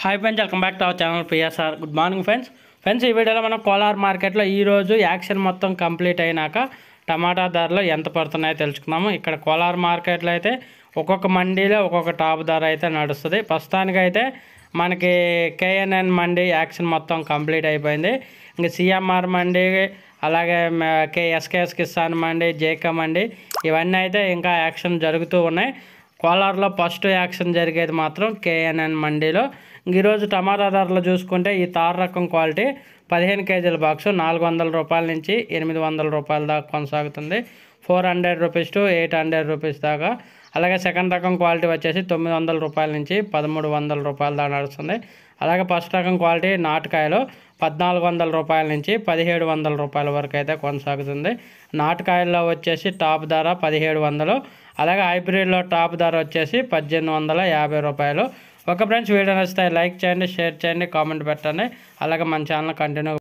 hi friends welcome back to our channel PSR good morning friends friends ఈ వీడియోలో మనం కోలార్ మార్కెట్లో ఈరోజు యాక్షన్ మొత్తం కంప్లీట్ అయినాక టమాటా ధరలు ఎంత పడుతున్నాయో తెలుసుకుందాము ఇక్కడ కోలార్ మార్కెట్లో అయితే ఒక్కొక్క మండీలో ఒక్కొక్క టాప్ ధర అయితే నడుస్తుంది ప్రస్తుతానికైతే మనకి కేఎన్ఎన్ మండీ యాక్షన్ మొత్తం కంప్లీట్ అయిపోయింది ఇంకా సిఎంఆర్ మండీ అలాగే మ- కే ఎస్కేఎస్ కిసాన్ మండీ జేకా మండీ ఇవన్నీ అయితే ఇంకా యాక్షన్ జరుగుతూ ఉన్నాయి కోలార్లో ఫస్ట్ యాక్షన్ జరిగేది మాత్రం కేఎన్ఎన్ మండీలో ఈరోజు టమాటా ధరలు చూసుకుంటే ఈ తార్ రకం క్వాలిటీ పదిహేను కేజీల బాక్స్ నాలుగు వందల రూపాయల నుంచి ఎనిమిది వందల రూపాయల దాకా కొనసాగుతుంది four hundred rupees to eight hundred rupees దాకా అలాగే సెకండ్ రకం క్వాలిటీ వచ్చేసి తొమ్మిది వందల రూపాయల నుంచి పదమూడు వందల రూపాయల దాకా నడుస్తుంది అలాగే ఫస్ట్ రకం క్వాలిటీ నాటుకాయలు పద్నాలుగు వందల రూపాయల నుంచి పదిహేడు వందల రూపాయల వరకు అయితే కొనసాగుతుంది నాటుకాయల్లో వచ్చేసి టాప్ ధర పదిహేడు వందలు అలాగే హైబ్రిడ్లో టాప్ ధర వచ్చేసి పద్దెనిమిది వందల యాభై రూపాయలు ఒక ఫ్రెండ్స్ వీడియో నచ్చితే లైక్ చేయండి షేర్ చేయండి కామెంట్ పెట్టండి అలాగే మన ఛానల్ కంటిన్యూ